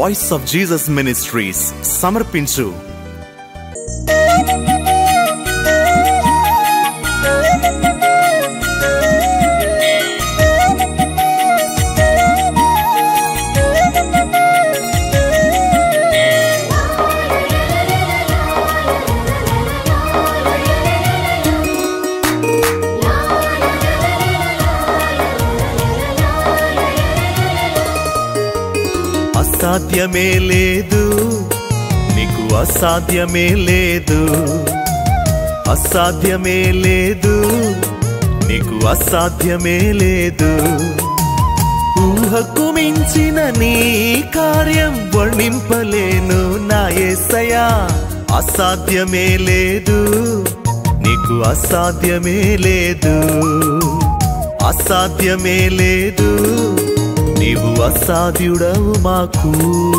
voice of Jesus ministries సమర్పించు అసాధ్యమే లేదు నీకు అసాధ్యమే లేదు అసాధ్యమే లేదు నీకు అసాధ్యమే లేదు ఊహకు మించిన నీ కార్యం వర్ణింపలేను నా యేసయ్యా అసాధ్యమే లేదు నీకు అసాధ్యమే లేదు అసాధ్యమే లేదు నీవు అసాధ్యుడవు మాకు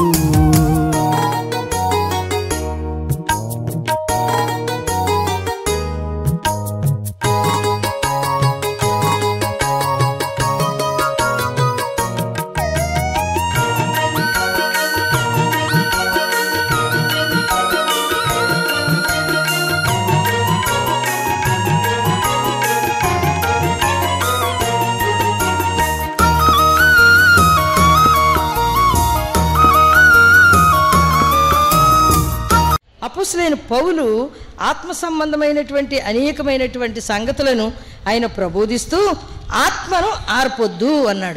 అపుసులైన పౌలు ఆత్మ సంబంధమైనటువంటి అనేకమైనటువంటి సంగతులను ఆయన ప్రబోధిస్తూ ఆత్మను ఆర్పొద్దు అన్నాడు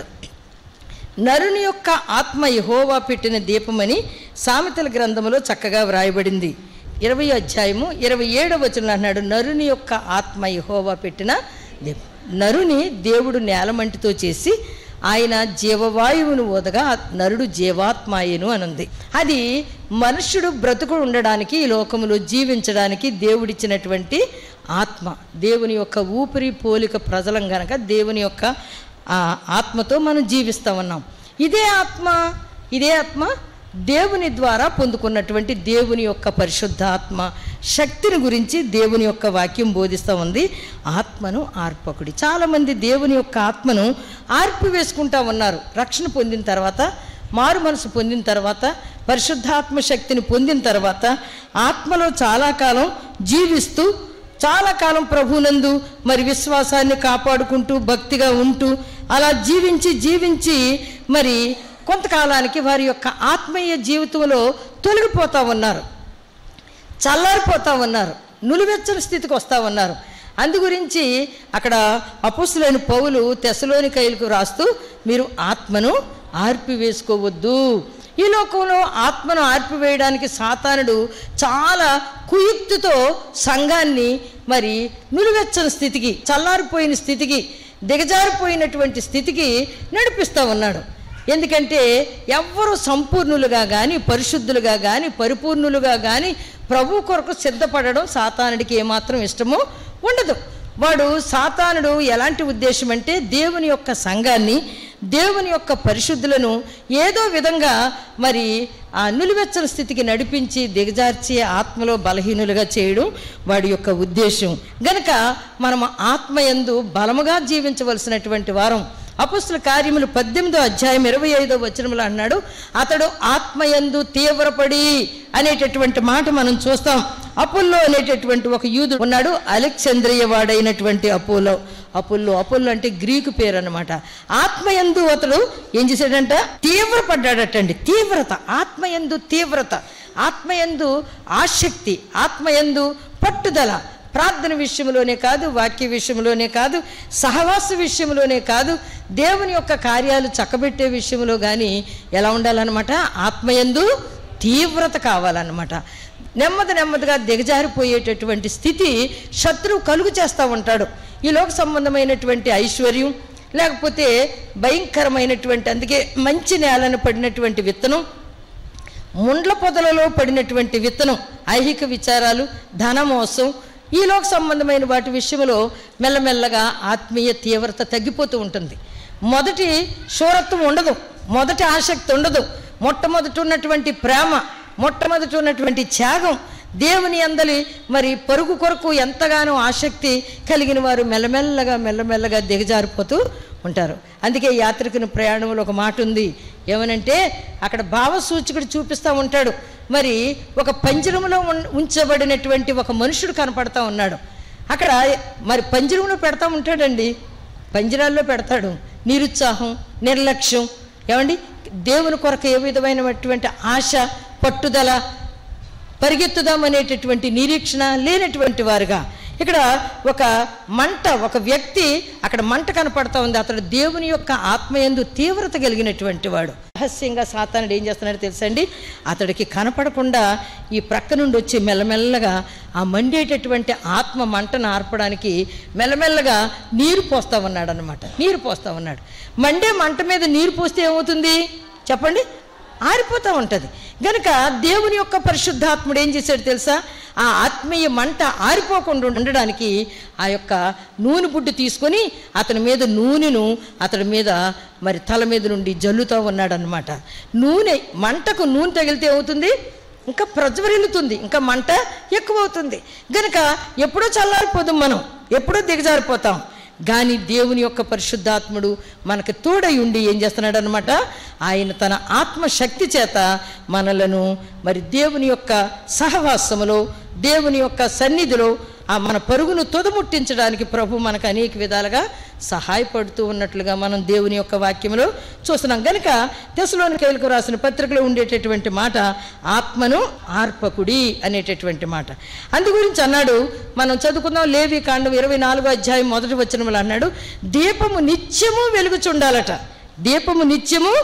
నరుని యొక్క ఆత్మ యహోవా పెట్టిన దీపమని సామెతల గ్రంథములో చక్కగా వ్రాయబడింది ఇరవై అధ్యాయము ఇరవై ఏడవ వచనంలో అన్నాడు నరుని యొక్క ఆత్మ యహోవా పెట్టిన దీపం నరుని దేవుడు నేలమంటితో చేసి ఆయన జీవవాయువును ఓదగా నరుడు జీవాత్మాయను అనుంది అది మనుష్యుడు బ్రతుకు ఉండడానికి ఈ లోకములో జీవించడానికి దేవుడిచ్చినటువంటి ఆత్మ దేవుని యొక్క ఊపిరి పోలిక ప్రజలం గనక దేవుని యొక్క ఆ ఆత్మతో మనం జీవిస్తా ఉన్నాం ఇదే ఆత్మ ఇదే ఆత్మ దేవుని ద్వారా పొందుకున్నటువంటి దేవుని యొక్క పరిశుద్ధ ఆత్మ శక్తిని గురించి దేవుని యొక్క వాక్యం బోధిస్తూ ఉంది ఆత్మను ఆర్పకుడి చాలామంది దేవుని యొక్క ఆత్మను ఆర్పి వేసుకుంటా ఉన్నారు రక్షణ పొందిన తర్వాత మారు మనసు పొందిన తర్వాత పరిశుద్ధాత్మ శక్తిని పొందిన తర్వాత ఆత్మలో చాలా కాలం జీవిస్తూ చాలా కాలం ప్రభునందు మరి విశ్వాసాన్ని కాపాడుకుంటూ భక్తిగా ఉంటూ అలా జీవించి జీవించి మరి కొంతకాలానికి వారి యొక్క ఆత్మీయ జీవితంలో తొలగిపోతూ ఉన్నారు చల్లారిపోతూ ఉన్నారు నులివెచ్చని స్థితికి వస్తూ ఉన్నారు అందు గురించి అక్కడ అపుసులైన పౌలు తెసలోని కైలకు రాస్తూ మీరు ఆత్మను ఆర్పివేసుకోవద్దు ఈ లోకంలో ఆత్మను ఆర్పివేయడానికి సాతానుడు చాలా కుయుక్తితో సంఘాన్ని మరి నులివెచ్చని స్థితికి చల్లారిపోయిన స్థితికి దిగజారిపోయినటువంటి స్థితికి నడిపిస్తూ ఉన్నాడు ఎందుకంటే ఎవ్వరు సంపూర్ణులుగా కానీ పరిశుద్ధులుగా కానీ పరిపూర్ణులుగా కానీ ప్రభు కొరకు సిద్ధపడడం సాతానుడికి ఏమాత్రం ఇష్టమో ఉండదు వాడు సాతానుడు ఎలాంటి ఉద్దేశం అంటే దేవుని యొక్క సంఘాన్ని దేవుని యొక్క పరిశుద్ధులను ఏదో విధంగా మరి ఆ నులివెచ్చని స్థితికి నడిపించి దిగజార్చి ఆత్మలో బలహీనులుగా చేయడం వాడి యొక్క ఉద్దేశం గనక మనం ఆత్మయందు బలముగా జీవించవలసినటువంటి వారం అపుస్తుల కార్యములు పద్దెనిమిదో అధ్యాయం ఇరవై ఐదో వచనములు అన్నాడు అతడు ఆత్మయందు తీవ్రపడి అనేటటువంటి మాట మనం చూస్తాం అపుల్లో అనేటటువంటి ఒక యూదు ఉన్నాడు అలెక్సంద్రియ వాడైనటువంటి అపోలో అపుల్లో అపుల్లో అంటే గ్రీకు పేరు అనమాట ఆత్మయందు అతడు ఏం చేశాడంట తీవ్రపడ్డాడటండి తీవ్రత ఆత్మయందు తీవ్రత ఆత్మయందు ఆసక్తి ఆత్మయందు పట్టుదల ప్రార్థన విషయంలోనే కాదు వాక్య విషయంలోనే కాదు సహవాస విషయంలోనే కాదు దేవుని యొక్క కార్యాలు చక్కబెట్టే విషయంలో కానీ ఎలా ఉండాలన్నమాట ఆత్మయందు తీవ్రత కావాలన్నమాట నెమ్మది నెమ్మదిగా దిగజారిపోయేటటువంటి స్థితి శత్రువు కలుగు చేస్తూ ఉంటాడు ఈ లోక సంబంధమైనటువంటి ఐశ్వర్యం లేకపోతే భయంకరమైనటువంటి అందుకే మంచి నేలను పడినటువంటి విత్తనం ముండ్ల పొదలలో పడినటువంటి విత్తనం ఐహిక విచారాలు ధనమోసం ఈ లోక సంబంధమైన వాటి విషయంలో మెల్లమెల్లగా ఆత్మీయ తీవ్రత తగ్గిపోతూ ఉంటుంది మొదటి శూరత్వం ఉండదు మొదటి ఆసక్తి ఉండదు మొట్టమొదటి ఉన్నటువంటి ప్రేమ మొట్టమొదటి ఉన్నటువంటి త్యాగం దేవుని అందలి మరి పరుగు కొరకు ఎంతగానో ఆసక్తి కలిగిన వారు మెల్లమెల్లగా మెల్లమెల్లగా దిగజారిపోతూ ఉంటారు అందుకే యాత్రికుని ప్రయాణంలో ఒక మాట ఉంది ఏమనంటే అక్కడ భావసూచకుడు చూపిస్తూ ఉంటాడు మరి ఒక పంజరంలో ఉన్- ఉంచబడినటువంటి ఒక మనుషుడు కనపడతా ఉన్నాడు అక్కడ మరి పంజరంలో పెడతా ఉంటాడండి పంజరాల్లో పెడతాడు నిరుత్సాహం నిర్లక్ష్యం ఏమండి దేవుని కొరకు ఏ విధమైనటువంటి ఆశ పట్టుదల పరిగెత్తుదాం అనేటటువంటి నిరీక్షణ లేనటువంటి వారుగా ఇక్కడ ఒక మంట ఒక వ్యక్తి అక్కడ మంట కనపడతా ఉంది అతడు దేవుని యొక్క ఆత్మయందు తీవ్రత కలిగినటువంటి వాడు రహస్యంగా సాతానుడు ఏం చేస్తున్నాడో తెలుసండి అతడికి కనపడకుండా ఈ ప్రక్క నుండి వచ్చి మెల్లమెల్లగా ఆ మండేటటువంటి ఆత్మ మంటను ఆర్పడానికి మెల్లమెల్లగా నీరు పోస్తా ఉన్నాడు అనమాట నీరు పోస్తా ఉన్నాడు మండే మంట మీద నీరు పోస్తే ఏమవుతుంది చెప్పండి ఆరిపోతూ ఉంటుంది గనుక దేవుని యొక్క పరిశుద్ధాత్ముడు ఏం చేశాడు తెలుసా ఆ ఆత్మీయ మంట ఆరిపోకుండా ఉండడానికి ఆ యొక్క నూనె బుడ్డు తీసుకొని అతని మీద నూనెను అతడి మీద మరి తల మీద నుండి జల్లుతూ ఉన్నాడనమాట నూనె మంటకు నూనె తగిలితే ఏమవుతుంది ఇంకా ప్రజ్వరిల్లుతుంది ఇంకా మంట ఎక్కువ అవుతుంది గనుక ఎప్పుడో చల్లారిపోదాం మనం ఎప్పుడో దిగజారిపోతాం కానీ దేవుని యొక్క పరిశుద్ధాత్ముడు మనకు తోడై ఉండి ఏం చేస్తున్నాడు అనమాట ఆయన తన ఆత్మశక్తి చేత మనలను మరి దేవుని యొక్క సహవాసములో దేవుని యొక్క సన్నిధిలో ఆ మన పరుగును తుదముట్టించడానికి ప్రభు మనకు అనేక విధాలుగా సహాయపడుతూ ఉన్నట్లుగా మనం దేవుని యొక్క వాక్యంలో చూస్తున్నాం కనుక దశలోని కేలుకు రాసిన పత్రికలో ఉండేటటువంటి మాట ఆత్మను ఆర్పకుడి అనేటటువంటి మాట అందు గురించి అన్నాడు మనం చదువుకుందాం లేవి కాండం ఇరవై నాలుగో అధ్యాయం మొదటి వచనములు అన్నాడు దీపము నిత్యము వెలుగుచుండాలట దీపము నిత్యము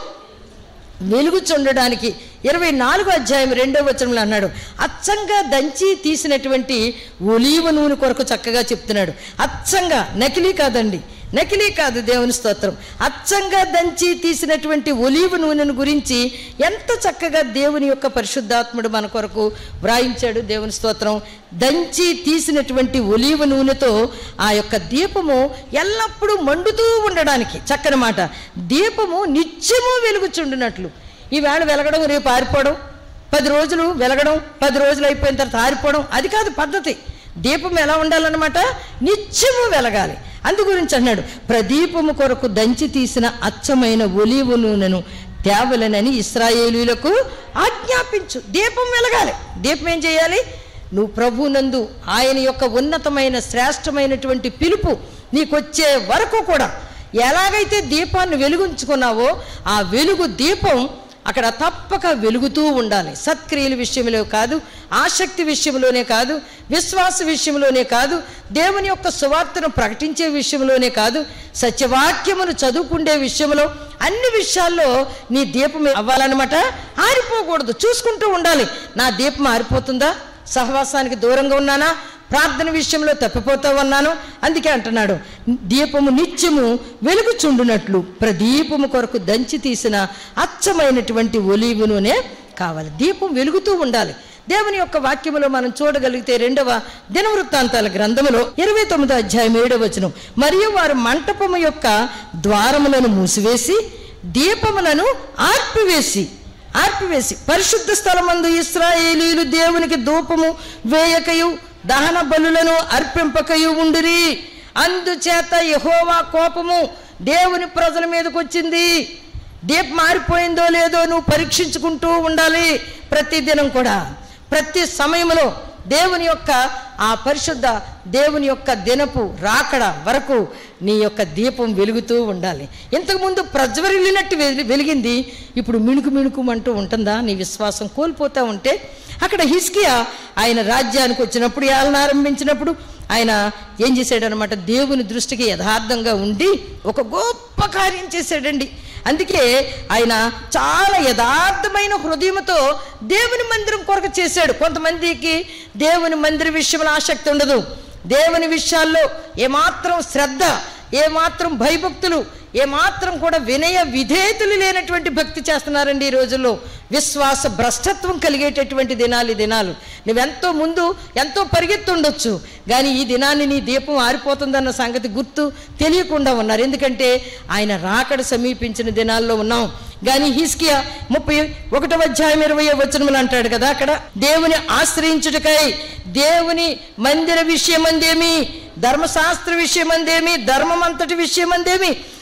వెలుగుచుండడానికి ఇరవై నాలుగో అధ్యాయం రెండో వచనంలో అన్నాడు అచ్చంగా దంచి తీసినటువంటి ఒలీవ నూనె కొరకు చక్కగా చెప్తున్నాడు అచ్చంగా నకిలీ కాదండి నకిలీ కాదు దేవుని స్తోత్రం అచ్చంగా దంచి తీసినటువంటి ఒలీవ నూనెను గురించి ఎంత చక్కగా దేవుని యొక్క పరిశుద్ధాత్ముడు మన కొరకు వ్రాయించాడు దేవుని స్తోత్రం దంచి తీసినటువంటి ఒలీవ నూనెతో ఆ యొక్క దీపము ఎల్లప్పుడూ మండుతూ ఉండడానికి చక్కని మాట దీపము నిత్యము వెలుగుచుండునట్లు ఈవేళ వెలగడం రేపు ఆరిపోవడం పది రోజులు వెలగడం పది రోజులు అయిపోయిన తర్వాత ఆరిపోవడం అది కాదు పద్ధతి దీపం ఎలా ఉండాలన్నమాట నిత్యము వెలగాలి అందు గురించి అన్నాడు ప్రదీపము కొరకు దంచి తీసిన అచ్చమైన ఒలీవ నూనెను తేవలనని ఇస్రాయేలీలకు ఆజ్ఞాపించు దీపం వెలగాలి దీపం ఏం చేయాలి నువ్వు ప్రభునందు ఆయన యొక్క ఉన్నతమైన శ్రేష్టమైనటువంటి పిలుపు నీకొచ్చే వరకు కూడా ఎలాగైతే దీపాన్ని వెలుగుంచుకున్నావో ఆ వెలుగు దీపం అక్కడ తప్పక వెలుగుతూ ఉండాలి సత్క్రియల విషయంలో కాదు ఆసక్తి విషయంలోనే కాదు విశ్వాస విషయంలోనే కాదు దేవుని యొక్క సువార్తను ప్రకటించే విషయంలోనే కాదు సత్యవాక్యమును చదువుకుండే విషయంలో అన్ని విషయాల్లో నీ దీపం అవ్వాలన్నమాట ఆరిపోకూడదు చూసుకుంటూ ఉండాలి నా దీపం ఆరిపోతుందా సహవాసానికి దూరంగా ఉన్నానా ప్రార్థన విషయంలో తప్పిపోతా ఉన్నాను అందుకే అంటున్నాడు దీపము నిత్యము వెలుగుచుండునట్లు ప్రదీపము కొరకు దంచి తీసిన అచ్చమైనటువంటి ఒలీవు నూనె కావాలి దీపం వెలుగుతూ ఉండాలి దేవుని యొక్క వాక్యములో మనం చూడగలిగితే రెండవ దినవృత్తాంతాల గ్రంథములో ఇరవై తొమ్మిదో అధ్యాయం ఏడవ వచనం మరియు వారు మంటపము యొక్క ద్వారములను మూసివేసి దీపములను ఆర్పివేసి ఆర్పివేసి పరిశుద్ధ స్థలమందు ఇస్రాయేలీలు దేవునికి ధూపము వేయకయు దహన బలులను అర్పింపకయు ఉండిరి అందుచేత యహోవా కోపము దేవుని ప్రజల మీదకి వచ్చింది దీపం మారిపోయిందో లేదో నువ్వు పరీక్షించుకుంటూ ఉండాలి ప్రతి దినం కూడా ప్రతి సమయంలో దేవుని యొక్క ఆ పరిశుద్ధ దేవుని యొక్క దినపు రాకడ వరకు నీ యొక్క దీపం వెలుగుతూ ఉండాలి ఇంతకుముందు ప్రజ్వరిల్లినట్టు వెలి- వెలిగింది ఇప్పుడు మిణుకు మిణుకుమంటూ ఉంటుందా నీ విశ్వాసం కోల్పోతూ ఉంటే అక్కడ హిస్కియా ఆయన రాజ్యానికి వచ్చినప్పుడు ఏళ్ళను ఆరంభించినప్పుడు ఆయన ఏం చేశాడనమాట దేవుని దృష్టికి యథార్థంగా ఉండి ఒక గొప్ప కార్యం చేశాడండి అందుకే ఆయన చాలా యథార్థమైన హృదయంతో దేవుని మందిరం కొరకు చేశాడు కొంతమందికి దేవుని మందిర విషయంలో ఆసక్తి ఉండదు దేవుని విషయాల్లో ఏమాత్రం శ్రద్ధ ఏమాత్రం భయభక్తులు ఏమాత్రం కూడా వినయ విధేయతలు లేనటువంటి భక్తి చేస్తున్నారండి ఈ రోజుల్లో విశ్వాస భ్రష్టత్వం కలిగేటటువంటి దినాలు ఈ దినాలు నువ్వెంతో ముందు ఎంతో పరిగెత్తుండొచ్చు కానీ ఈ దినాన్ని నీ దీపం ఆరిపోతుందన్న సంగతి గుర్తు తెలియకుండా ఉన్నారు ఎందుకంటే ఆయన రాకడ సమీపించిన దినాల్లో ఉన్నాం కానీ హిస్కియా ముప్పై ఒకటవ అధ్యాయం ఇరవై వచనములు అంటాడు కదా అక్కడ దేవుని ఆశ్రయించుటకై దేవుని మందిర విషయమందేమి ధర్మశాస్త్ర విషయమందేమి ధర్మం అంతటి విషయమందేమి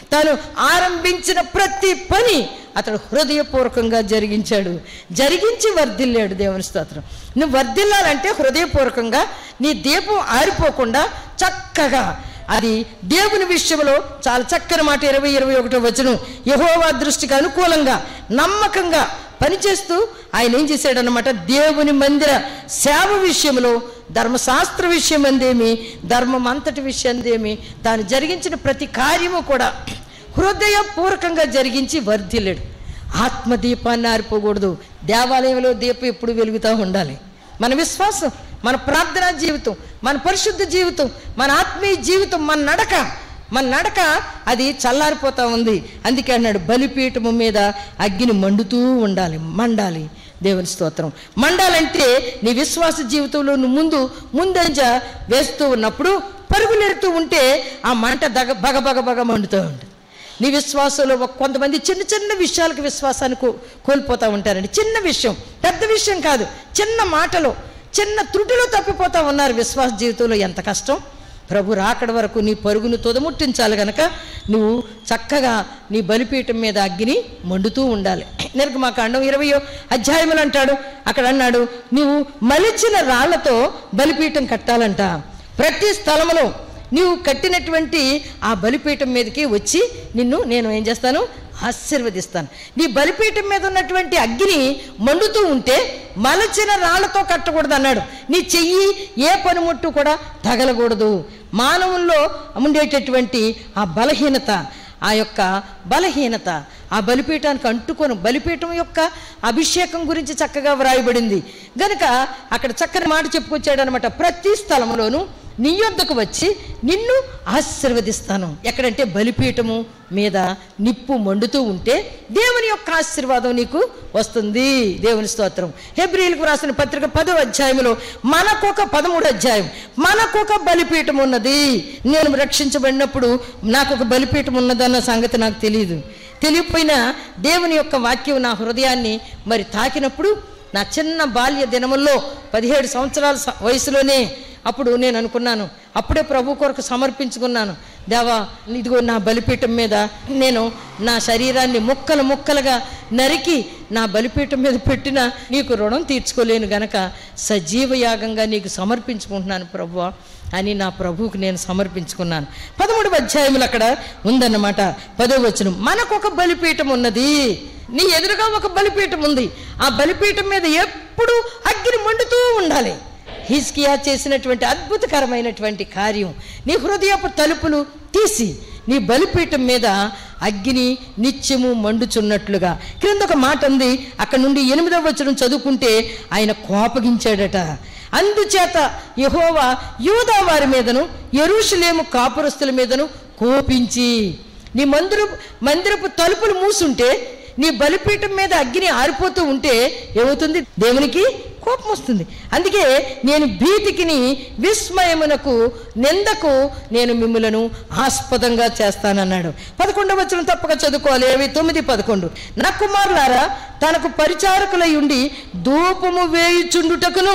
తాను ఆరంభించిన ప్రతి పని అతడు హృదయపూర్వకంగా జరిగించాడు జరిగించి వర్ధిల్లాడు దేవుని స్తోత్రం నువ్వు వర్ధిల్లాలంటే హృదయపూర్వకంగా నీ దీపం ఆరిపోకుండా చక్కగా అది దేవుని విషయంలో చాలా చక్కని మాట ఇరవై ఇరవై ఒకటో వచనం యహోవా దృష్టికి అనుకూలంగా నమ్మకంగా పనిచేస్తూ ఆయన ఏం చేశాడనమాట దేవుని మందిర సేవ విషయంలో ధర్మశాస్త్ర విషయం అందేమి ధర్మం అంతటి విషయం అందేమి తాను జరిగించిన ప్రతి కార్యము కూడా హృదయపూర్వకంగా జరిగించి వర్ధిల్లాడు ఆత్మదీపాన్ని ఆరిపోకూడదు దేవాలయంలో దీపం ఎప్పుడు వెలుగుతూ ఉండాలి మన విశ్వాసం మన ప్రార్థనా జీవితం మన పరిశుద్ధ జీవితం మన ఆత్మీయ జీవితం మన నడక మన నడక అది చల్లారిపోతా ఉంది అందుకే అన్నాడు బలిపీఠము మీద అగ్గిని మండుతూ ఉండాలి మండాలి దేవుని స్తోత్రం మండాలంటే నీ విశ్వాస జీవితంలో నువ్వు ముందు ముందంజ వేస్తూ ఉన్నప్పుడు పరుగులెడుతూ ఉంటే ఆ మంట దగ బగ బగ బగ మండుతూ ఉంటుంది నీ విశ్వాసంలో ఒక కొంతమంది చిన్న చిన్న విషయాలకు విశ్వాసాన్ని కో కోల్పోతూ ఉంటారండి చిన్న విషయం పెద్ద విషయం కాదు చిన్న మాటలో చిన్న త్రుటిలో తప్పిపోతా ఉన్నారు విశ్వాస జీవితంలో ఎంత కష్టం ప్రభు రాకడ వరకు నీ పరుగును తొదముట్టించాలి గనక నువ్వు చక్కగా నీ బలిపీఠం మీద అగ్గిని మండుతూ ఉండాలి నిర్గమాకాండం ఇరవయో అధ్యాయములు అంటాడు అక్కడ అన్నాడు నువ్వు మలిచిన రాళ్లతో బలిపీఠం కట్టాలంట ప్రతి స్థలములో నీవు కట్టినటువంటి ఆ బలిపీఠం మీదకి వచ్చి నిన్ను నేను ఏం చేస్తాను ఆశీర్వదిస్తాను నీ బలిపీఠం మీద ఉన్నటువంటి అగ్ని మండుతూ ఉంటే మలచిన రాళ్లతో కట్టకూడదు అన్నాడు నీ చెయ్యి ఏ పనిముట్టు కూడా తగలకూడదు మానవుల్లో ఉండేటటువంటి ఆ బలహీనత ఆ యొక్క బలహీనత ఆ బలిపీఠానికి అంటుకొని బలిపీఠం యొక్క అభిషేకం గురించి చక్కగా వ్రాయబడింది గనుక అక్కడ చక్కని మాట చెప్పుకొచ్చాడు అనమాట ప్రతి స్థలంలోనూ నీ యొద్దకు వచ్చి నిన్ను ఆశీర్వదిస్తాను ఎక్కడంటే బలిపీఠము మీద నిప్పు మండుతూ ఉంటే దేవుని యొక్క ఆశీర్వాదం నీకు వస్తుంది దేవుని స్తోత్రం హెబ్రిల్కు రాసిన పత్రిక పదో అధ్యాయంలో మనకొక పదమూడు అధ్యాయం మనకొక బలిపీఠం ఉన్నది నేను రక్షించబడినప్పుడు నాకు ఒక బలిపీఠం ఉన్నదన్న సంగతి నాకు తెలియదు తెలియకపోయినా దేవుని యొక్క వాక్యం నా హృదయాన్ని మరి తాకినప్పుడు నా చిన్న బాల్య దినముల్లో పదిహేడు సంవత్సరాల స- వయసులోనే అప్పుడు నేను అనుకున్నాను అప్పుడే ప్రభు కొరకు సమర్పించుకున్నాను దేవా ఇదిగో నా బలిపీఠం మీద నేను నా శరీరాన్ని ముక్కలు ముక్కలుగా నరికి నా బలిపీఠం మీద పెట్టిన నీకు రుణం తీర్చుకోలేను గనక సజీవ యాగంగా నీకు సమర్పించుకుంటున్నాను ప్రభు అని నా ప్రభువుకు నేను సమర్పించుకున్నాను పదమూడు అధ్యాయములు అక్కడ ఉందన్నమాట పదో వచనం మనకు ఒక బలిపీఠం ఉన్నది నీ ఎదురుగా ఒక బలిపీఠం ఉంది ఆ బలిపీఠం మీద ఎప్పుడు అగ్ని మండుతూ ఉండాలి హిస్కియా చేసినటువంటి అద్భుతకరమైనటువంటి కార్యం నీ హృదయపు తలుపులు తీసి నీ బలిపీఠం మీద అగ్ని నిత్యము మండుచున్నట్లుగా క్రింద ఒక మాట ఉంది అక్కడ నుండి ఎనిమిదవ వచనం చదువుకుంటే ఆయన కోపగించాడట అందుచేత యహోవా యూదా వారి మీదను ఎరుషులేము కాపురస్తుల మీదను కోపించి నీ మందిరు మందిరపు తలుపులు మూసుంటే నీ బలిపీఠం మీద అగ్ని ఆరిపోతూ ఉంటే ఏమవుతుంది దేవునికి కోపం వస్తుంది అందుకే నేను భీతికిని విస్మయమునకు నిందకు నేను మిమ్ములను ఆస్పదంగా చేస్తానన్నాడు పదకొండవ వచనం తప్పక చదువుకోవాలి ఇరవై తొమ్మిది పదకొండు నా కుమారులారా తనకు పరిచారకులై ఉండి ధూపము వేయుచుండుటకును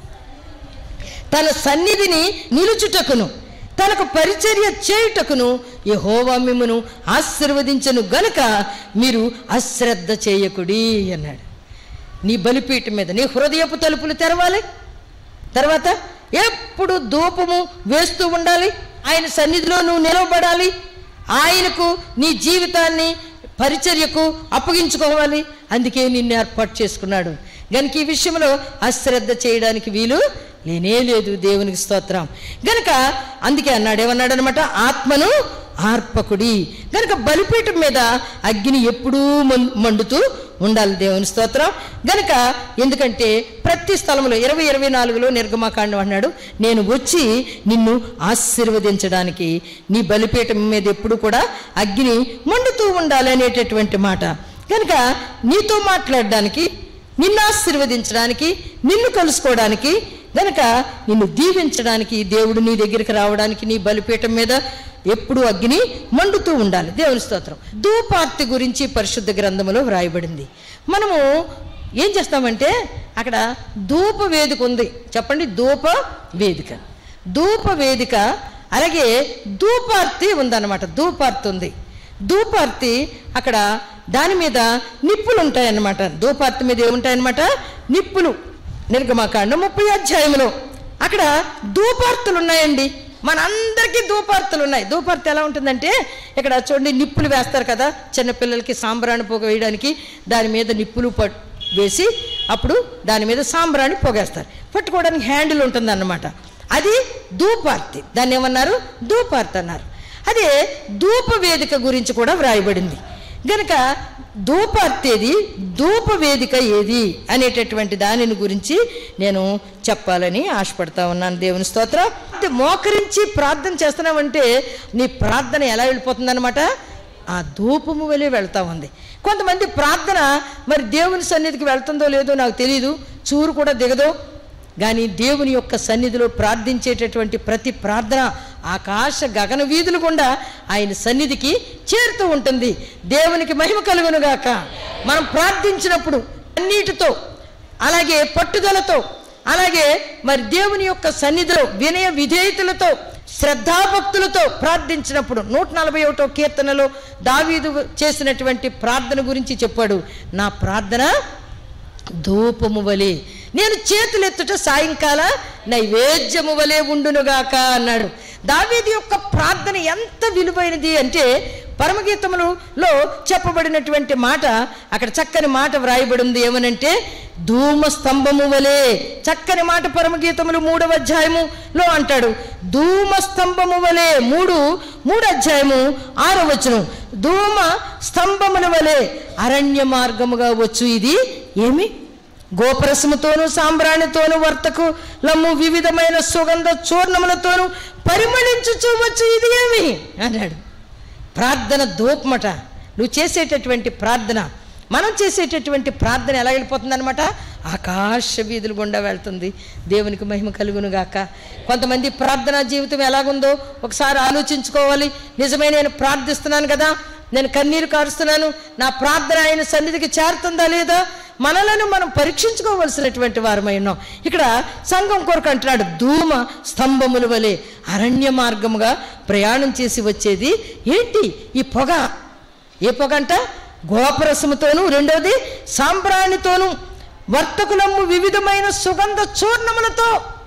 తన సన్నిధిని నిలుచుటకును తనకు పరిచర్య చేయుటకును యెహోవా మిమ్మును ఆశీర్వదించను గనుక మీరు అశ్రద్ధ చేయకుడి అన్నాడు నీ బలిపీఠం మీద నీ హృదయపు తలుపులు తెరవాలి తర్వాత ఎప్పుడు ధూపము వేస్తూ ఉండాలి ఆయన సన్నిధిలో నువ్వు నిలవబడాలి ఆయనకు నీ జీవితాన్ని పరిచర్యకు అప్పగించుకోవాలి అందుకే నిన్ను ఏర్పాటు చేసుకున్నాడు గనుక ఈ విషయంలో అశ్రద్ధ చేయడానికి వీలు లేనే లేదు దేవునికి స్తోత్రం గనుక అందుకే అన్నాడు ఏమన్నాడు అనమాట ఆత్మను ఆర్పకుడి గనుక బలిపీఠం మీద అగ్ని ఎప్పుడూ మం- మండుతూ ఉండాలి దేవుని స్తోత్రం గనుక ఎందుకంటే ప్రతి స్థలంలో ఇరవై ఇరవై నాలుగులో నిర్గమాకాండం అన్నాడు నేను వచ్చి నిన్ను ఆశీర్వదించడానికి నీ బలిపీఠం మీద ఎప్పుడు కూడా అగ్ని మండుతూ ఉండాలి అనేటటువంటి మాట కనుక నీతో మాట్లాడడానికి నిన్ను ఆశీర్వదించడానికి నిన్ను కలుసుకోవడానికి గనక నిన్ను దీవించడానికి దేవుడు నీ దగ్గరికి రావడానికి నీ బలిపీఠం మీద ఎప్పుడు అగ్ని మండుతూ ఉండాలి దేవుని స్తోత్రం ధూపార్తి గురించి పరిశుద్ధ గ్రంథములో వ్రాయబడింది మనము ఏం చేస్తామంటే అక్కడ ధూప వేదిక ఉంది చెప్పండి ధూప వేదిక ధూప వేదిక అలాగే ధూపార్తి ఉందన్నమాట ధూపార్తి ఉంది ధూపార్తి అక్కడ దాని మీద నిప్పులు ఉంటాయన్నమాట ధూపార్తి మీద ఏముంటాయన్నమాట నిప్పులు నిర్గమకాండం ముప్పై అధ్యాయంలో అక్కడ ధూపార్తులు ఉన్నాయండి మనందరికీ ధూపార్తులు ఉన్నాయి ధూపార్తి ఎలా ఉంటుందంటే ఇక్కడ చూడండి నిప్పులు వేస్తారు కదా చిన్నపిల్లలకి సాంబ్రాణి పొగ వేయడానికి దాని మీద నిప్పులు పట్ వేసి అప్పుడు దాని మీద సాంబ్రాణి పొగేస్తారు పట్టుకోవడానికి హ్యాండిల్ ఉంటుందన్నమాట అది ధూపార్తి దాన్ని ఏమన్నారు ధూపార్తి అన్నారు అదే ధూప వేదిక గురించి కూడా వ్రాయబడింది గనక ధూపార్తి ఏది ధూప వేదిక ఏది అనేటటువంటి దానిని గురించి నేను చెప్పాలని ఆశపడతా ఉన్నాను దేవుని స్తోత్రం అంటే మోకరించి ప్రార్థన చేస్తున్నామంటే నీ ప్రార్థన ఎలా వెళ్ళిపోతుందన్నమాట ఆ ధూపము వలె వెళ్తా ఉంది కొంతమంది ప్రార్థన మరి దేవుని సన్నిధికి వెళ్తుందో లేదో నాకు తెలియదు చూరు కూడా దిగదో కానీ దేవుని యొక్క సన్నిధిలో ప్రార్థించేటటువంటి ప్రతి ప్రార్థన ఆకాశ గగన వీధులు గుండా ఆయన సన్నిధికి చేరుతూ ఉంటుంది దేవునికి మహిమ కలుగునుగాక మనం ప్రార్థించినప్పుడు అన్నిటితో అలాగే పట్టుదలతో అలాగే మరి దేవుని యొక్క సన్నిధిలో వినయ విధేయతలతో శ్రద్ధాభక్తులతో ప్రార్థించినప్పుడు నూట నలభై ఒకటో కీర్తనలో దావీదు చేసినటువంటి ప్రార్థన గురించి చెప్పాడు నా ప్రార్థన ధూపము వలె నేను చేతులెత్తుట సాయంకాల నైవేద్యము వలె ఉండునుగాక అన్నాడు దావీది యొక్క ప్రార్థన ఎంత విలువైనది అంటే పరమగీతములలో చెప్పబడినటువంటి మాట అక్కడ చక్కని మాట వ్రాయబడింది ఏమనంటే ధూమ స్తంభము వలె చక్కని మాట పరమగీతములు మూడవ అధ్యాయములో అంటాడు ధూమ స్తంభము వలె మూడు మూడు అధ్యాయము ఆరో వచనం ధూమ స్తంభముల వలె అరణ్య మార్గముగా వచ్చు ఇది ఏమి గోపరసముతోను సాంబ్రాణితోను వర్తకు లమ్ము వివిధమైన సుగంధ చూర్ణములతోను పరిమళించుచూ వచ్చు ఇది ఏమి అన్నాడు ప్రార్థన ధూపమట నువ్వు చేసేటటువంటి ప్రార్థన మనం చేసేటటువంటి ప్రార్థన ఎలా వెళ్ళిపోతుంది అనమాట ఆకాశ వీధులు గుండా వెళ్తుంది దేవునికి మహిమ కలుగును గాక కొంతమంది ప్రార్థనా జీవితం ఎలాగుందో ఒకసారి ఆలోచించుకోవాలి నిజమే నేను ప్రార్థిస్తున్నాను కదా నేను కన్నీరు కారుస్తున్నాను నా ప్రార్థన ఆయన సన్నిధికి చేరుతుందా లేదా మనలను మనం పరీక్షించుకోవలసినటువంటి వారమై ఉన్నాం ఇక్కడ సంఘం కొరకు అంటున్నాడు ధూమ స్తంభముల వలె అరణ్య మార్గముగా ప్రయాణం చేసి వచ్చేది ఏంటి ఈ పొగ ఏ పొగ అంట గోపరసముతోను రెండవది సాంబ్రాణితోను వర్తకులమ్ము వివిధమైన సుగంధ చూర్ణములతో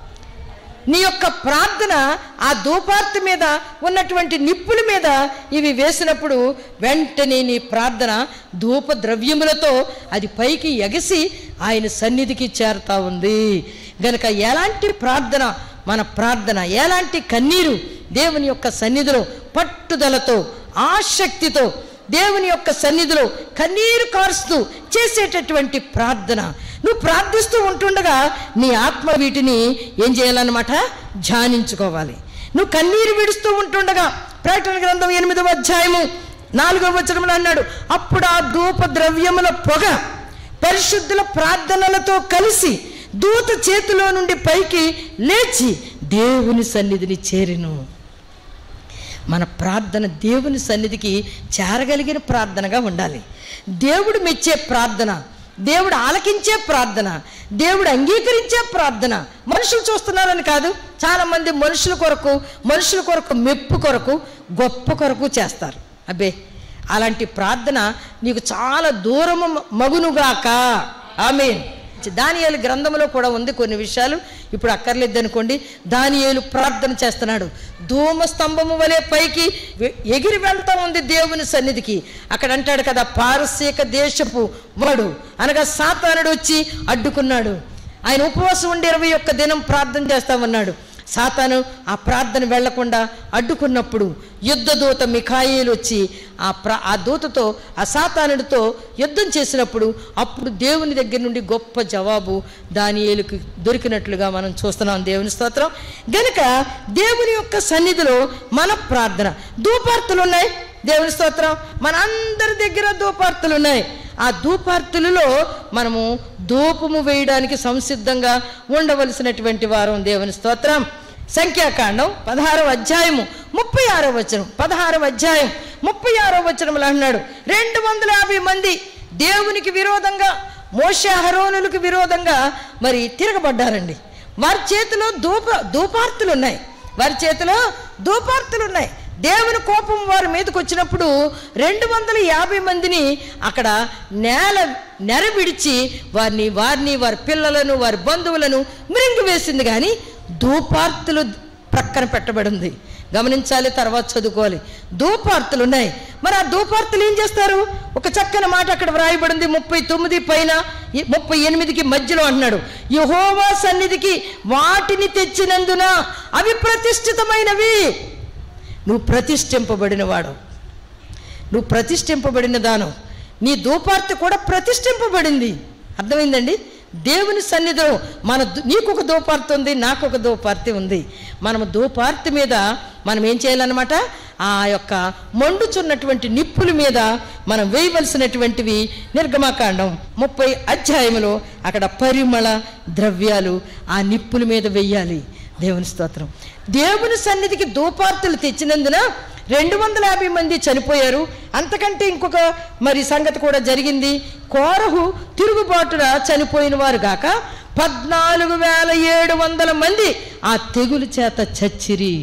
నీ యొక్క ప్రార్థన ఆ ధూపార్తి మీద ఉన్నటువంటి నిప్పుల మీద ఇవి వేసినప్పుడు వెంటనే నీ ప్రార్థన ధూప ద్రవ్యములతో అది పైకి ఎగసి ఆయన సన్నిధికి చేరుతా ఉంది గనక ఎలాంటి ప్రార్థన మన ప్రార్థన ఎలాంటి కన్నీరు దేవుని యొక్క సన్నిధిలో పట్టుదలతో ఆసక్తితో దేవుని యొక్క సన్నిధిలో కన్నీరు కారుస్తూ చేసేటటువంటి ప్రార్థన నువ్వు ప్రార్థిస్తూ ఉంటుండగా నీ ఆత్మ వీటిని ఏం చేయాలన్నమాట ధ్యానించుకోవాలి నువ్వు కన్నీరు విడుస్తూ ఉంటుండగా ప్రకటన గ్రంథం ఎనిమిదవ అధ్యాయము నాలుగవ వచనంలో అన్నాడు అప్పుడు ఆ ధూప ద్రవ్యముల పొగ పరిశుద్ధుల ప్రార్థనలతో కలిసి దూత చేతిలో నుండి పైకి లేచి దేవుని సన్నిధిని చేరిను మన ప్రార్థన దేవుని సన్నిధికి చేరగలిగిన ప్రార్థనగా ఉండాలి దేవుడు మెచ్చే ప్రార్థన దేవుడు ఆలకించే ప్రార్థన దేవుడు అంగీకరించే ప్రార్థన మనుషులు చూస్తున్నారని కాదు చాలామంది మనుషుల కొరకు మనుషుల కొరకు మెప్పు కొరకు గొప్ప కొరకు చేస్తారు అబ్బే అలాంటి ప్రార్థన నీకు చాలా దూరము మగునుగాక ఆమె దానియేలు గ్రంథంలో కూడా ఉంది కొన్ని విషయాలు ఇప్పుడు అక్కర్లేదు అనుకోండి దానియేలు ప్రార్థన చేస్తున్నాడు ధూమ స్తంభము వలె పైకి వె- ఎగిరి వెళ్తా ఉంది దేవుని సన్నిధికి అక్కడ అంటాడు కదా పారసీక దేశపు వాడు అనగా సాతానుడు వచ్చి అడ్డుకున్నాడు ఆయన ఉపవాసం ఉండి ఇరవై ఒక్క దినం ప్రార్థన చేస్తామన్నాడు సాతాను ఆ ప్రార్థన వెళ్లకుండా అడ్డుకున్నప్పుడు యుద్ధ దూత మిఖాయిలు వచ్చి ఆ ప్ర ఆ దూతతో ఆ సాతానుడితో యుద్ధం చేసినప్పుడు అప్పుడు దేవుని దగ్గర నుండి గొప్ప జవాబు దానియేలుకు దొరికినట్లుగా మనం చూస్తున్నాం దేవుని స్తోత్రం గనుక దేవుని యొక్క సన్నిధిలో మన ప్రార్థన ధూపార్తులు ఉన్నాయి దేవుని స్తోత్రం మన అందరి దగ్గర ధూపార్తులు ఉన్నాయి ఆ ధూపార్తులలో మనము ధూపము వేయడానికి సంసిద్ధంగా ఉండవలసినటువంటి వారం దేవుని స్తోత్రం సంఖ్యాకాండం పదహారవ అధ్యాయము ముప్పై ఆరో వచనం పదహారవ అధ్యాయం ముప్పై ఆరో వచనములు అన్నాడు రెండు వందల యాభై మంది దేవునికి విరోధంగా మోషహరోనులకు విరోధంగా మరి తిరగబడ్డారండి వారి చేతిలో ధూప ధూపార్తులు ఉన్నాయి వారి చేతిలో ధూపార్తులు ఉన్నాయి దేవుని కోపం వారి మీదకి వచ్చినప్పుడు రెండు వందల యాభై మందిని అక్కడ నేల నెర విడిచి వారిని వారిని వారి పిల్లలను వారి బంధువులను మృంగివేసింది కానీ ధూపార్తులు ప్రక్కన పెట్టబడింది గమనించాలి తర్వాత చదువుకోవాలి ధూపార్తులు ఉన్నాయి మరి ఆ ధూపార్తులు ఏం చేస్తారు ఒక చక్కని మాట అక్కడ వ్రాయబడింది ముప్పై తొమ్మిది పైన ఈ- ముప్పై ఎనిమిదికి మధ్యలో అంటున్నాడు యహోవా సన్నిధికి వాటిని తెచ్చినందున అవి ప్రతిష్ఠితమైనవి నువ్వు ప్రతిష్ఠింపబడినవాడు నువ్వు ప్రతిష్ఠింపబడిన దానం నీ ధూపార్తి కూడా ప్రతిష్ఠింపబడింది అర్థమైందండి దేవుని సన్నిధిలో మన దు- నీకు ఒక ధూపార్తి ఉంది నాకు ఒక ధూపార్తి ఉంది మనం ధూపార్తి మీద మనం ఏం చేయాలన్నమాట ఆ యొక్క మండుచున్నటువంటి నిప్పుల మీద మనం వేయవలసినటువంటివి నిర్గమాకాండం ముప్పై అధ్యాయములో అక్కడ పరిమళ ద్రవ్యాలు ఆ నిప్పుల మీద వెయ్యాలి దేవుని స్తోత్రం దేవుని సన్నిధికి ధూపార్తులు తెచ్చినందున రెండు వందల యాభై మంది చనిపోయారు అంతకంటే ఇంకొక మరి సంగతి కూడా జరిగింది కోరహు తిరుగుబాటున చనిపోయిన వారు గాక పద్నాలుగు వేల ఏడు వందల మంది ఆ తెగులు చేత చచ్చిరి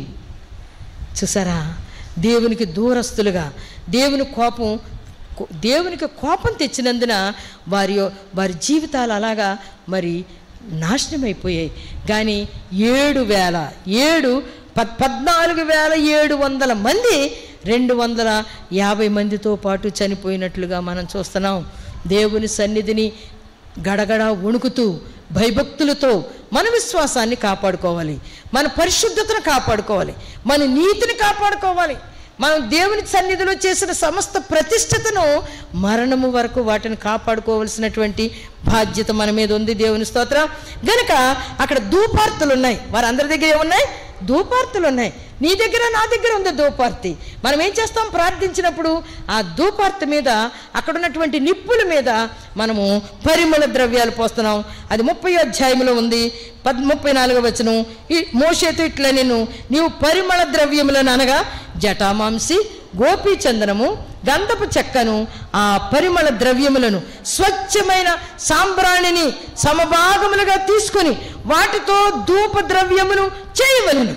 చూసారా దేవునికి దూరస్తులుగా దేవుని కోపం కో- దేవునికి కోపం తెచ్చినందున వారి యొ- వారి జీవితాలు అలాగా మరి నాశనమైపోయాయి కానీ ఏడు వేల ఏడు పద్ పద్నాలుగు వేల ఏడు వందల మంది రెండు వందల యాభై మందితో పాటు చనిపోయినట్లుగా మనం చూస్తున్నాం దేవుని సన్నిధిని గడగడ వణుకుతూ భయభక్తులతో మన విశ్వాసాన్ని కాపాడుకోవాలి మన పరిశుద్ధతను కాపాడుకోవాలి మన నీతిని కాపాడుకోవాలి మనం దేవుని సన్నిధిలో చేసిన సమస్త ప్రతిష్టతను మరణము వరకు వాటిని కాపాడుకోవలసినటువంటి బాధ్యత మన మీద ఉంది దేవుని స్తోత్రం గనుక అక్కడ ధూపార్తులు ఉన్నాయి వారందరి దగ్గర ఏమున్నాయి ధూపార్తులు ఉన్నాయి నీ దగ్గర నా దగ్గర ఉంది ధూపార్తి మనం ఏం చేస్తాం ప్రార్థించినప్పుడు ఆ ధూపార్తి మీద అక్కడ ఉన్నటువంటి నిప్పుల మీద మనము పరిమళ ద్రవ్యాలు పోస్తున్నాం అది ముప్పై అధ్యాయంలో ఉంది పద్ ముప్పై నాలుగో వచనం ఈ మోషేతు ఇట్లా నేను నీవు పరిమళ ద్రవ్యములను అనగా జటామాంసి గోపీచందనము గంధపు చెక్కను ఆ పరిమళ ద్రవ్యములను స్వచ్ఛమైన సాంబ్రాణిని సమభాగములుగా తీసుకొని వాటితో ధూప ద్రవ్యమును చేయవలను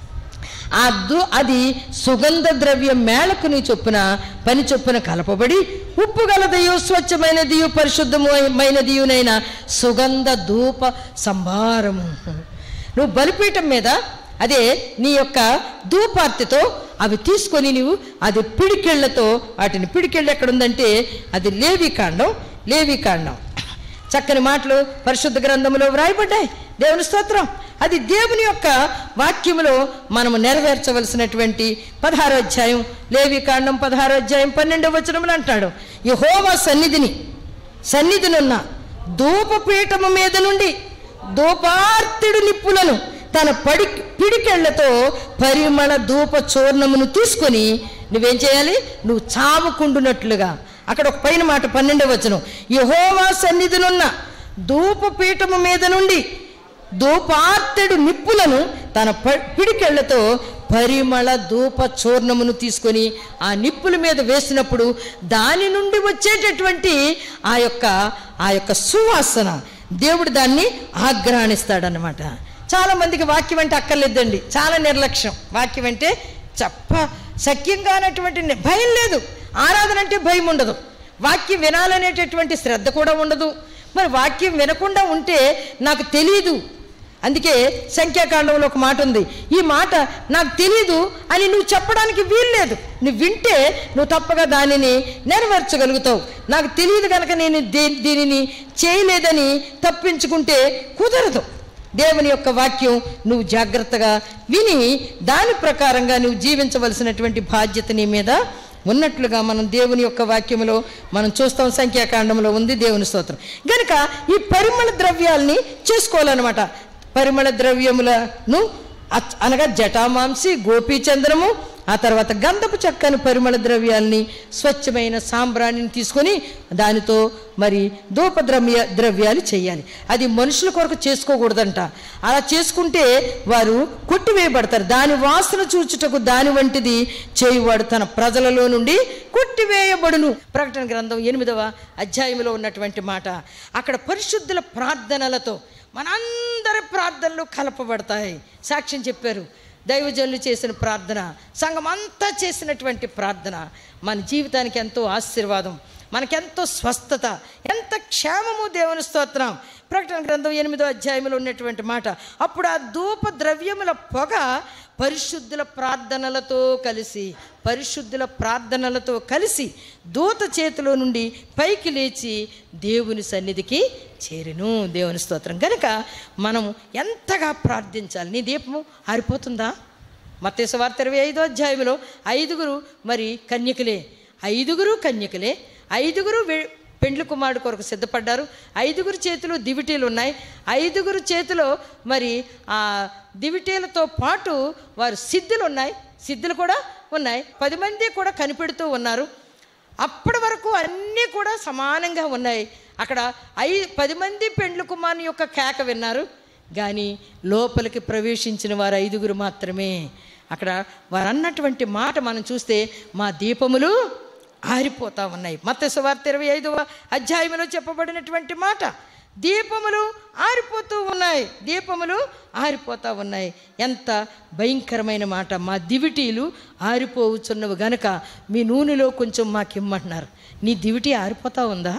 ఆ దు అది సుగంధ ద్రవ్య మేళకుని చొప్పున పని చొప్పున కలపబడి ఉప్పు గలదయు స్వచ్ఛమైనదియు పరిశుద్ధమైనదియునైన సుగంధ ధూప సంభారము నువ్వు బలిపీఠం మీద అదే నీ యొక్క ధూపార్తితో అవి తీసుకొని నీవు అది పిడికెళ్లతో వాటిని పిడికెళ్ళు ఎక్కడుందంటే అది లేవికాండం లేవికాండం చక్కని మాటలు పరిశుద్ధ గ్రంథంలో వ్రాయబడ్డాయి దేవుని స్తోత్రం అది దేవుని యొక్క వాక్యములో మనము నెరవేర్చవలసినటువంటి పదహారో అధ్యాయం లేవి కాండం పదహారో అధ్యాయం పన్నెండవ వచనములు అంటాడు యెహోవా సన్నిధిని సన్నిధినున్న ధూపపీఠము మీద నుండి ధూపార్తుడు నిప్పులను తన పడి పిడికెళ్లతో పరిమళ ధూప చూర్ణమును తీసుకొని నువ్వేం చేయాలి నువ్వు చావుకుండునట్లుగా అక్కడ ఒక పైన మాట పన్నెండవ వచనం యహోవా సన్నిధినున్న ధూపపీఠము మీద నుండి ధూపార్తెడు నిప్పులను తన ప- పిడికెళ్లతో పరిమళ ధూప చూర్ణమును తీసుకొని ఆ నిప్పుల మీద వేసినప్పుడు దాని నుండి వచ్చేటటువంటి ఆ యొక్క ఆ యొక్క సువాసన దేవుడు దాన్ని ఆగ్రహణిస్తాడనమాట చాలా మందికి వాక్యం అంటే అక్కర్లేదండి చాలా నిర్లక్ష్యం వాక్యం అంటే చెప్ప సఖ్యంగానటువంటి ని- భయం లేదు ఆరాధన అంటే భయం ఉండదు వాక్యం వినాలనేటటువంటి శ్రద్ధ కూడా ఉండదు మరి వాక్యం వినకుండా ఉంటే నాకు తెలియదు అందుకే సంఖ్యాకాండంలో ఒక మాట ఉంది ఈ మాట నాకు తెలీదు అని నువ్వు చెప్పడానికి వీల్లేదు నువ్వు వింటే నువ్వు తప్పగా దానిని నెరవేర్చగలుగుతావు నాకు తెలియదు కనుక నేను దే- దీనిని చేయలేదని తప్పించుకుంటే కుదరదు దేవుని యొక్క వాక్యం నువ్వు జాగ్రత్తగా విని దాని ప్రకారంగా నువ్వు జీవించవలసినటువంటి బాధ్యత నీ మీద ఉన్నట్లుగా మనం దేవుని యొక్క వాక్యములో మనం చూస్తాం సంఖ్యాకాండంలో ఉంది దేవుని స్తోత్రం గనుక ఈ పరిమళ ద్రవ్యాల్ని చేసుకోవాలన్నమాట పరిమళ ద్రవ్యములను అచ్- అనగా జటామాంసి గోపీచంద్రము ఆ తర్వాత గంధపు చెక్కని పరిమళ ద్రవ్యాల్ని స్వచ్ఛమైన సాంబ్రాణిని తీసుకొని దానితో మరి ధూప ద్రవ్య ద్రవ్యాలు చేయాలి అది మనుషుల కొరకు చేసుకోకూడదంట అలా చేసుకుంటే వారు కొట్టివేయబడతారు దాని వాసన చూచుటకు దాని వంటిది చేయువాడు తన ప్రజలలో నుండి కొట్టివేయబడును ప్రకటన గ్రంథం ఎనిమిదవ అధ్యాయంలో ఉన్నటువంటి మాట అక్కడ పరిశుద్ధుల ప్రార్థనలతో మనందరి ప్రార్థనలు కలపబడతాయి సాక్ష్యం చెప్పారు దైవజనులు చేసిన ప్రార్థన సంఘం అంతా చేసినటువంటి ప్రార్థన మన జీవితానికి ఎంతో ఆశీర్వాదం మనకెంతో స్వస్థత ఎంత క్షేమము దేవుని స్తోత్రం ప్రకటన గ్రంథం ఎనిమిదో అధ్యాయంలో ఉన్నటువంటి మాట అప్పుడు ఆ ధూప ద్రవ్యముల పొగ పరిశుద్ధుల ప్రార్థనలతో కలిసి పరిశుద్ధుల ప్రార్థనలతో కలిసి దూత చేతిలో నుండి పైకి లేచి దేవుని సన్నిధికి చేరెను దేవుని స్తోత్రం కనుక మనం ఎంతగా ప్రార్థించాలి నీ దీపము ఆరిపోతుందా మత్తేసు వార్త ఇరవై ఐదో అధ్యాయంలో ఐదుగురు మరి కన్యకలే ఐదుగురు కన్యకలే ఐదుగురు వె- పెండ్లి కుమారుడు కొరకు సిద్ధపడ్డారు ఐదుగురు చేతిలో దివిటీలు ఉన్నాయి ఐదుగురు చేతిలో మరి ఆ దివిటీలతో పాటు వారు సిద్ధులు ఉన్నాయి సిద్ధులు కూడా ఉన్నాయి పది మంది కూడా కనిపెడుతూ ఉన్నారు అప్పటి వరకు అన్నీ కూడా సమానంగా ఉన్నాయి అక్కడ ఐ పది మంది పెండ్లు కుమారుని యొక్క కేక విన్నారు కానీ లోపలికి ప్రవేశించిన వారు ఐదుగురు మాత్రమే అక్కడ వారు అన్నటువంటి మాట మనం చూస్తే మా దీపములు ఆరిపోతా ఉన్నాయి మత్త సువార్త ఇరవై ఐదవ అధ్యాయంలో చెప్పబడినటువంటి మాట దీపములు ఆరిపోతూ ఉన్నాయి దీపములు ఆరిపోతూ ఉన్నాయి ఎంత భయంకరమైన మాట మా దివిటీలు ఆరిపోవచ్చున్నవి గనక మీ నూనెలో కొంచెం మాకు ఇమ్మంటున్నారు నీ దివిటి ఆరిపోతా ఉందా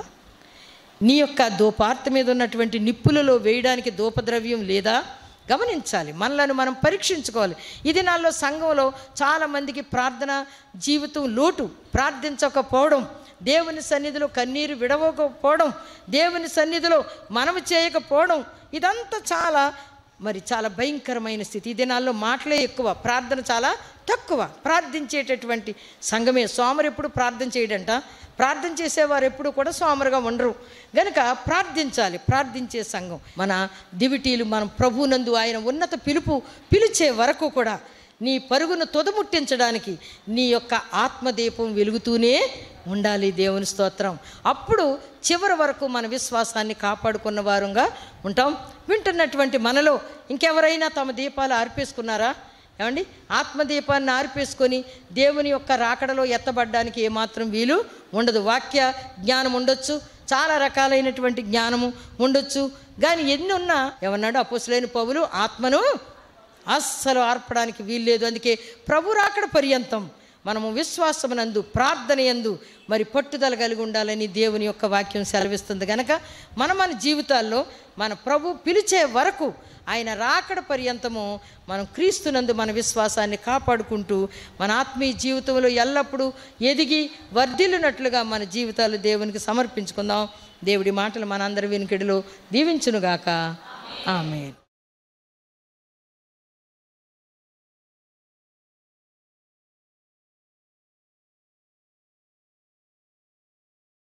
నీ యొక్క దూపార్త మీద ఉన్నటువంటి నిప్పులలో వేయడానికి దూపద్రవ్యం లేదా గమనించాలి మనలను మనం పరీక్షించుకోవాలి ఇది నాలో సంఘంలో చాలామందికి ప్రార్థన జీవితం లోటు ప్రార్థించకపోవడం దేవుని సన్నిధిలో కన్నీరు విడవకపోవడం దేవుని సన్నిధిలో మనము చేయకపోవడం ఇదంతా చాలా మరి చాలా భయంకరమైన స్థితి ఈ దినాల్లో మాటలే ఎక్కువ ప్రార్థన చాలా తక్కువ ప్రార్థించేటటువంటి సంఘమే సోమరు ఎప్పుడు ప్రార్థన చేయడంట ప్రార్థన చేసేవారు ఎప్పుడు కూడా సోమరుగా ఉండరు గనుక ప్రార్థించాలి ప్రార్థించే సంఘం మన దివిటీలు మనం ప్రభునందు ఆయన ఉన్నత పిలుపు పిలిచే వరకు కూడా నీ పరుగును తొదముట్టించడానికి నీ యొక్క ఆత్మదీపం వెలుగుతూనే ఉండాలి దేవుని స్తోత్రం అప్పుడు చివరి వరకు మన విశ్వాసాన్ని కాపాడుకున్న వారుగా ఉంటాం వింటున్నటువంటి మనలో ఇంకెవరైనా తమ దీపాలు ఆర్పేసుకున్నారా ఏమండి ఆత్మదీపాన్ని ఆర్పేసుకొని దేవుని యొక్క రాకడలో ఎత్తబడ్డానికి ఏమాత్రం వీలు ఉండదు వాక్య జ్ఞానం ఉండొచ్చు చాలా రకాలైనటువంటి జ్ఞానము ఉండొచ్చు కానీ ఎన్ని ఉన్నా ఏమన్నాడు అపోసులేని పౌలు ఆత్మను అస్సలు ఆర్పడానికి వీల్లేదు అందుకే ప్రభు రాకడ పర్యంతం మనము విశ్వాసమునందు ప్రార్థన యందు మరి పట్టుదల కలిగి ఉండాలని దేవుని యొక్క వాక్యం సెలవిస్తుంది కనుక మన మన జీవితాల్లో మన ప్రభు పిలిచే వరకు ఆయన రాకడ పర్యంతము మనం క్రీస్తునందు మన విశ్వాసాన్ని కాపాడుకుంటూ మన ఆత్మీయ జీవితంలో ఎల్లప్పుడూ ఎదిగి వర్ధిల్లునట్లుగా మన జీవితాలు దేవునికి సమర్పించుకుందాం దేవుడి మాటలు మనందరి వెనుకడిలో దీవించునుగాక ఆమె